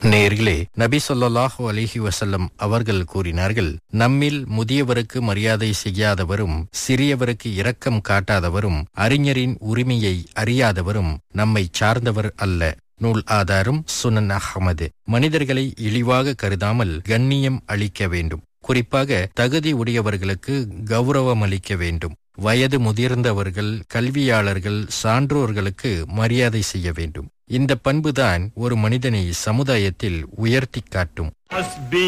நேர்களே நபி சொல்லாஹு அலிஹி வசல்லம் அவர்கள் கூறினார்கள் நம்மில் முதியவருக்கு மரியாதை செய்யாதவரும் சிறியவருக்கு இரக்கம் காட்டாதவரும் அறிஞரின் உரிமையை அறியாதவரும் நம்மை சார்ந்தவர் அல்ல நூல் ஆதாரம் சுனன் அஹமது மனிதர்களை இழிவாக கருதாமல் கண்ணியம் அளிக்க வேண்டும் குறிப்பாக தகுதி உடையவர்களுக்கு கௌரவம் அளிக்க வேண்டும் வயது முதிர்ந்தவர்கள் கல்வியாளர்கள் சான்றோர்களுக்கு மரியாதை செய்ய வேண்டும் இந்த பண்புதான் ஒரு மனிதனை சமுதாயத்தில் உயர்த்திக் காட்டும் حسبي